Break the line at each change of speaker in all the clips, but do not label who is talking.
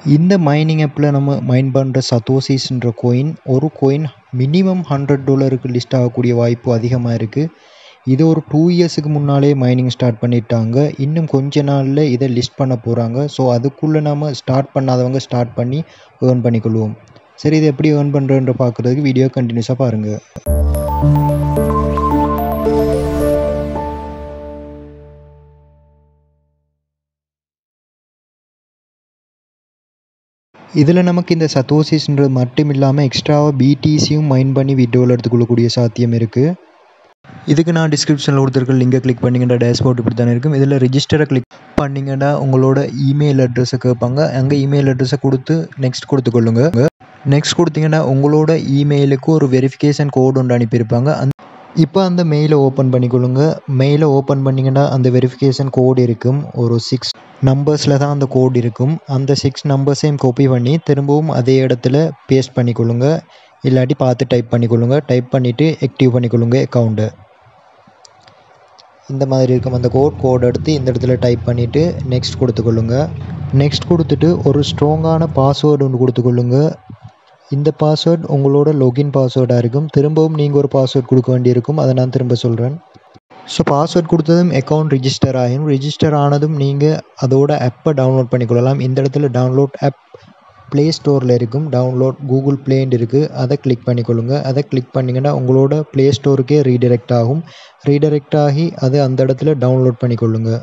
இந்த மைனிங் ஆப்பில் நம்ம மைன் பண்ணுற சத்தோசிஸ்ன்ற கோயின் ஒரு கோயின் மினிமம் ஹண்ட்ரட் டாலருக்கு லிஸ்ட் ஆகக்கூடிய வாய்ப்பு அதிகமாக இருக்குது இது ஒரு டூ இயர்ஸுக்கு முன்னாலே மைனிங் ஸ்டார்ட் பண்ணிட்டாங்க இன்னும் கொஞ்ச நாளில் இதை லிஸ்ட் பண்ண போகிறாங்க ஸோ அதுக்குள்ளே நம்ம ஸ்டார்ட் பண்ணாதவங்க ஸ்டார்ட் பண்ணி ஏர்ன் பண்ணிக்கொள்வோம் சரி இது எப்படி ஏர்ன் பண்ணுறன்ற பார்க்குறதுக்கு வீடியோ கண்டினியூஸாக பாருங்கள் இதில் நமக்கு இந்த சத்தோசிஸ்ன்றது மட்டும் இல்லாமல் எக்ஸ்ட்ராவாக பிடிசியும் மைன் பண்ணி வீடியோவில் எடுத்துக்கொள்ளக்கூடிய சாத்தியம் இருக்குது இதுக்கு நான் டிஸ்கிரிப்ஷனில் கொடுத்துருக்க லிங்கை கிளிக் பண்ணிங்கன்னா டேஷ்போர்ட் இப்படி தானே இருக்கும் இதில் ரிஜிஸ்டரை கிளிக் பண்ணிங்கன்னா உங்களோட இமெயில் அட்ரஸை கேட்பாங்க அங்கே இமெயில் அட்ரஸை கொடுத்து நெக்ஸ்ட் கொடுத்துக்கொள்ளுங்க நெக்ஸ்ட் கொடுத்தீங்கன்னா உங்களோட இமெயிலுக்கு ஒரு வெரிஃபிகேஷன் கோடு ஒன்று அனுப்பியிருப்பாங்க அந்த இப்போ அந்த மெயிலை ஓப்பன் பண்ணிக்கொள்ளுங்க மெயிலை ஓப்பன் பண்ணிங்கன்னா அந்த வெரிஃபிகேஷன் கோடு இருக்கும் ஒரு சிக்ஸ் நம்பர்ஸில் தான் அந்த கோட் இருக்கும் அந்த சிக்ஸ் நம்பர்ஸையும் காப்பி பண்ணி திரும்பவும் அதே இடத்துல பேஸ்ட் பண்ணிக்கொள்ளுங்க இல்லாட்டி பார்த்து டைப் பண்ணிக்கொள்ளுங்க டைப் பண்ணிவிட்டு ஆக்டிவ் பண்ணிக்கொள்ளுங்க அக்கௌண்ட்டை இந்த மாதிரி இருக்கும் அந்த கோட் கோட் எடுத்து இந்த இடத்துல டைப் பண்ணிவிட்டு நெக்ஸ்ட் கொடுத்துக்கொள்ளுங்க நெக்ஸ்ட் கொடுத்துட்டு ஒரு ஸ்ட்ராங்கான பாஸ்வேர்டு ஒன்று கொடுத்துக்கொள்ளுங்க இந்த பாஸ்வேர்ட் உங்களோட லொகின் பாஸ்வேர்டாக இருக்கும் திரும்பவும் நீங்கள் ஒரு பாஸ்வேர்ட் கொடுக்க வேண்டியிருக்கும் அதை நான் திரும்ப சொல்கிறேன் ஸோ பாஸ்வேர்ட் கொடுத்ததும் அக்கௌண்ட் ரிஜிஸ்டர் ஆகும் ரிஜிஸ்டர் ஆனதும் நீங்கள் அதோட ஆப்பை டவுன்லோட் பண்ணிக்கொள்ளலாம் இந்த இடத்துல டவுன்லோட் ஆப் ப்ளே ஸ்டோரில் இருக்கும் டவுன்லோட் கூகுள் ப்ளேண்ட் இருக்குது அதை கிளிக் பண்ணிக்கொள்ளுங்க அதை கிளிக் பண்ணிங்கன்னா உங்களோட ப்ளே ஸ்டோருக்கே ரீடைரக்ட் ஆகும் ரீடைரக்ட் ஆகி அது அந்த இடத்துல டவுன்லோட் பண்ணிக்கொள்ளுங்க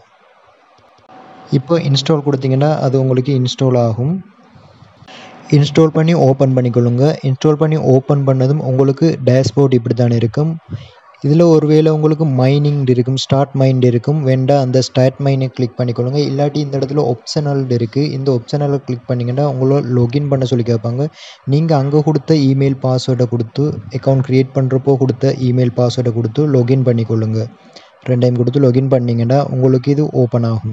இப்போ இன்ஸ்டால் கொடுத்தீங்கன்னா அது உங்களுக்கு இன்ஸ்டால் ஆகும் இன்ஸ்டால் பண்ணி ஓப்பன் பண்ணிக்கொள்ளுங்க இன்ஸ்டால் பண்ணி ஓப்பன் பண்ணதும் உங்களுக்கு டேஷ்போர்ட் இப்படி தான் இருக்கும் இதில் ஒருவேளை உங்களுக்கு மைனிங் இருக்கும் ஸ்டார்ட் மைண்ட் இருக்கும் வேண்டாம் அந்த ஸ்டார்ட் மைனை கிளிக் பண்ணிக்கொள்ளுங்க இல்லாட்டி இந்த இடத்துல ஒப்ஷனல் இருக்குது இந்த ஒப்ஷனலை கிளிக் பண்ணிங்கன்னா உங்களோட லொகின் பண்ண சொல்லி கேட்பாங்க நீங்கள் அங்கே கொடுத்த இமெயில் பாஸ்வேர்டை கொடுத்து அக்கௌண்ட் க்ரியேட் பண்ணுறப்போ கொடுத்த இமெயில் பாஸ்வேர்டை கொடுத்து லொகின் பண்ணிக்கொள்ளுங்க ரெண்டு டைம் கொடுத்து லொகின் பண்ணிங்கன்னா உங்களுக்கு இது ஓப்பன் ஆகும்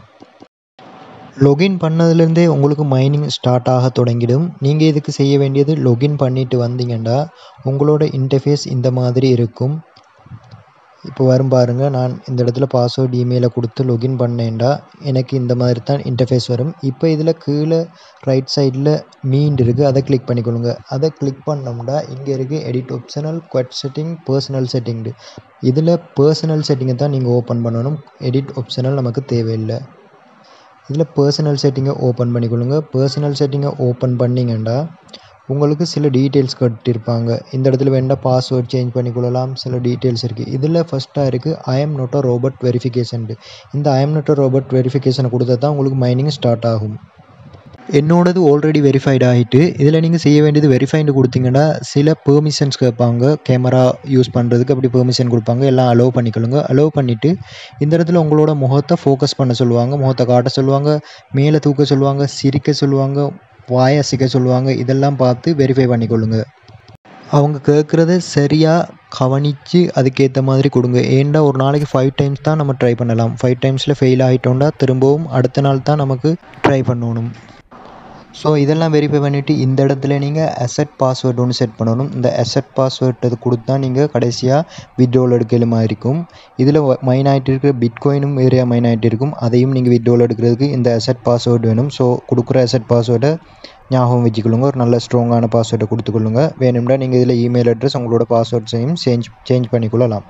லொகின் பண்ணதுலேருந்தே உங்களுக்கு மைனிங் ஸ்டார்ட் ஆக தொடங்கிடும் நீங்கள் இதுக்கு செய்ய வேண்டியது லொகின் பண்ணிவிட்டு வந்தீங்கன்னா உங்களோட இன்டர்ஃபேஸ் இந்த மாதிரி இருக்கும் இப்போ வரும் பாருங்கள் நான் இந்த இடத்துல பாஸ்வேர்ட் இமெயிலை கொடுத்து லொகின் பண்ணேன்டா எனக்கு இந்த மாதிரி தான் இன்டர்ஃபேஸ் வரும் இப்போ இதில் கீழே ரைட் சைடில் மீண்ட் இருக்குது அதை கிளிக் பண்ணிக்கொள்ளுங்க அதை கிளிக் பண்ணோம்னா இங்கே இருக்குது எடிட் ஆப்ஷனல் குவட் செட்டிங் பர்சனல் செட்டிங்டு இதில் பர்சனல் செட்டிங்கை தான் நீங்கள் ஓப்பன் பண்ணணும் எடிட் ஆப்ஷனல் நமக்கு தேவையில்லை இதில் பர்சனல் செட்டிங்கை ஓப்பன் பண்ணிக்கொள்ளுங்க பர்சனல் செட்டிங்கை ஓப்பன் பண்ணிங்கன்னா உங்களுக்கு சில டீட்டெயில்ஸ் கட்டியிருப்பாங்க இந்த இடத்துல வேண்டாம் பாஸ்வேர்ட் சேஞ்ச் பண்ணிக்கொள்ளலாம் சில டீட்டெயில்ஸ் இருக்குது இதில் ஃபஸ்ட்டாக இருக்குது I am not a robot verification இந்த I am not a robot வெரிஃபிகேஷனை கொடுத்தா தான் உங்களுக்கு மைனிங் ஸ்டார்ட் ஆகும் என்னோடது ஆல்ரெடி வெரிஃபைட் ஆகிட்டு இதில் நீங்கள் செய்ய வேண்டியது வெரிஃபைண்டு கொடுத்தீங்கன்னா சில பெர்மிஷன்ஸ் கேட்பாங்க கேமரா யூஸ் பண்ணுறதுக்கு அப்படி பெர்மிஷன் கொடுப்பாங்க எல்லாம் அலோவ் பண்ணிக்கொள்ளுங்க அலோவ் பண்ணிவிட்டு இந்த இடத்துல உங்களோட முகத்தை ஃபோக்கஸ் பண்ண சொல்லுவாங்க முகத்தை காட்ட சொல்லுவாங்க மேலே தூக்க சொல்லுவாங்க சிரிக்க சொல்லுவாங்க வாயை அசைக்க சொல்லுவாங்க இதெல்லாம் பார்த்து வெரிஃபை பண்ணிக்கொள்ளுங்க அவங்க கேட்குறத சரியாக கவனித்து அதுக்கேற்ற மாதிரி கொடுங்க ஏன்டா ஒரு நாளைக்கு ஃபைவ் டைம்ஸ் தான் நம்ம ட்ரை பண்ணலாம் ஃபைவ் டைம்ஸில் ஃபெயில் ஆகிட்டோம்னா திரும்பவும் அடுத்த நாள் தான் நமக்கு ட்ரை பண்ணணும் ஸோ இதெல்லாம் வெரிஃபை பண்ணிவிட்டு இந்த இடத்துல நீங்கள் அசட் பாஸ்வேர்டு ஒன்று செட் பண்ணணும் இந்த அசட் பாஸ்வேர்ட் அது கொடுத்தா நீங்கள் கடைசியாக விட்ரோல் எடுக்கிற மாதிரி இருக்கும் இதில் மைன் ஆகிட்டு இருக்கிற பிட்காயினும் வேறையாக மைன் ஆகிட்டு இருக்கும் அதையும் நீங்கள் விட்ரோல் எடுக்கிறதுக்கு இந்த அசட் பாஸ்வேர்டு வேணும் ஸோ கொடுக்குற அசட் பாஸ்வேர்டை ஞாபகம் வச்சுக்கொள்ளுங்க ஒரு நல்ல ஸ்ட்ராங்கான பாஸ்வேர்டை கொடுத்துக்கொள்ளுங்க வேணும்னா நீங்கள் இதில் இமெயில் அட்ரஸ் உங்களோட பாஸ்வேர்ட்ஸையும் சேஞ்ச் சேஞ்ச் பண்ணிக்கொள்ளலாம்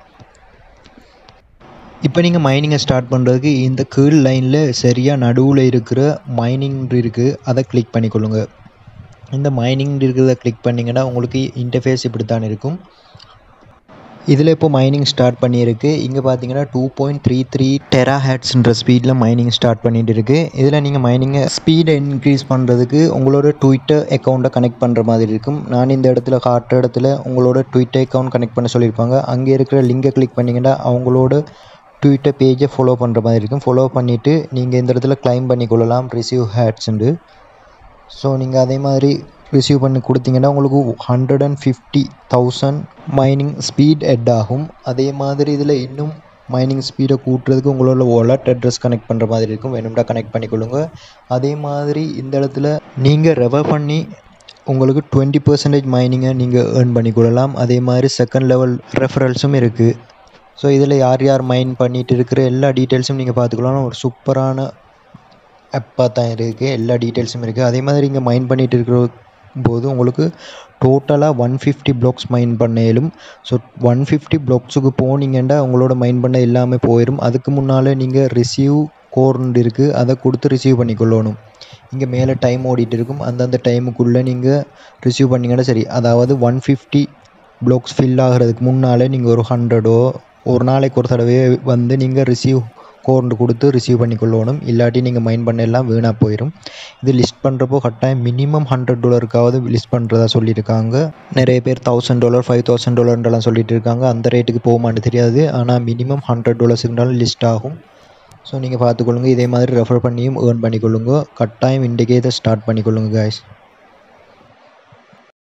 இப்போ நீங்கள் மைனிங்கை ஸ்டார்ட் பண்ணுறதுக்கு இந்த கீழ் லைனில் சரியாக நடுவில் இருக்கிற மைனிங் இருக்குது அதை கிளிக் பண்ணிக்கொள்ளுங்க இந்த மைனிங் இருக்கிறத கிளிக் பண்ணிங்கன்னா உங்களுக்கு இன்டர்ஃபேஸ் இப்படி தான் இருக்கும் இதில் இப்போ மைனிங் ஸ்டார்ட் பண்ணியிருக்கு இங்கே பார்த்தீங்கன்னா two point three three tera ஹேட்ஸ்ன்ற ஸ்பீடில் மைனிங் ஸ்டார்ட் பண்ணிட்டு இருக்கு இதில் நீங்கள் மைனிங்கை ஸ்பீடை இன்க்ரீஸ் பண்ணுறதுக்கு உங்களோட ட்விட்டர் அக்கௌண்ட்டை கனெக்ட் பண்ணுற மாதிரி இருக்கும் நான் இந்த இடத்துல காட்டுற இடத்துல உங்களோட ட்விட்டர் அக்கௌண்ட் கனெக்ட் பண்ண சொல்லியிருப்பாங்க அங்கே இருக்கிற லிங்கை கிளிக் பண்ணிங்கன்னா அவங்களோட ட்விட்டர் பேஜை ஃபாலோ பண்ணுற மாதிரி இருக்கும் ஃபாலோ பண்ணிவிட்டு நீங்கள் இந்த இடத்துல கிளைம் பண்ணிக்கொள்ளலாம் ரிசீவ் ஹேட்ஸுண்டு ஸோ நீங்கள் அதே மாதிரி ரிசீவ் பண்ணி கொடுத்தீங்கன்னா உங்களுக்கு hundred and fifty thousand mining speed head ஆகும் அதே மாதிரி இதில் இன்னும் மைனிங் ஸ்பீடை கூட்டுறதுக்கு உங்களோட வாலெட் அட்ரஸ் கனெக்ட் பண்ணுற மாதிரி இருக்கும் வேணும்டா கனெக்ட் பண்ணிக்கொள்ளுங்க அதே மாதிரி இந்த இடத்துல நீங்கள் ரெஃபர் பண்ணி உங்களுக்கு டுவெண்ட்டி பர்சன்டேஜ் மைனிங்கை நீங்கள் ஏர்ன் பண்ணிக்கொள்ளலாம் அதே மாதிரி செகண்ட் லெவல் ரெஃபரல்ஸும் இருக்குது ஸோ இதில் யார் யார் மைன் பண்ணிகிட்டு இருக்கிற எல்லா டீட்டெயில்ஸும் நீங்கள் பார்த்துக்கலாம் ஒரு சூப்பரான ஆப்பாக தான் இருக்குது எல்லா டீட்டெயில்ஸும் இருக்குது அதே மாதிரி இங்கே மைன் பண்ணிட்டு இருக்கிற போது உங்களுக்கு டோட்டலாக ஒன் ஃபிஃப்டி பிளாக்ஸ் மைன் பண்ணேலும் ஸோ ஒன் ஃபிஃப்டி பிளாக்ஸுக்கு போனீங்கன்னா உங்களோட மைன் பண்ண எல்லாமே போயிடும் அதுக்கு முன்னால் நீங்கள் ரிசீவ் கோர்ன் இருக்குது அதை கொடுத்து ரிசீவ் பண்ணிக்கொள்ளணும் இங்கே மேலே டைம் ஓடிட்டு இருக்கும் அந்தந்த டைமுக்குள்ளே நீங்கள் ரிசீவ் பண்ணிங்கன்னா சரி அதாவது ஒன் ஃபிஃப்டி பிளாக்ஸ் ஃபில் ஆகிறதுக்கு முன்னால் நீங்கள் ஒரு ஹண்ட்ரடோ ஒரு நாளைக்கு ஒரு தடவை வந்து நீங்கள் ரிசீவ் கோர்ண்டு கொடுத்து ரிசீவ் பண்ணிக்கொள்ளணும் இல்லாட்டி நீங்கள் மைண்ட் பண்ண எல்லாம் வீணாக போயிடும் இது லிஸ்ட் பண்ணுறப்போ கட்டாயம் மினிமம் ஹண்ட்ரட் டாலருக்காவது லிஸ்ட் பண்ணுறதா சொல்லியிருக்காங்க நிறைய பேர் தௌசண்ட் டாலர் ஃபைவ் தௌசண்ட் டாலர்ன்றலாம் சொல்லிட்டு இருக்காங்க அந்த ரேட்டுக்கு போகுமான்னு தெரியாது ஆனால் மினிமம் ஹண்ட்ரட் டாலர்ஸுக்குனாலும் லிஸ்ட் ஆகும் ஸோ நீங்கள் பார்த்துக்கொள்ளுங்க இதே மாதிரி ரெஃபர் பண்ணியும் ஏர்ன் பண்ணிக்கொள்ளுங்க கட்டாயம் இன்றைக்கே இதை ஸ்டார்ட் பண்ணிக்கொள்ளுங்க காய்ஸ்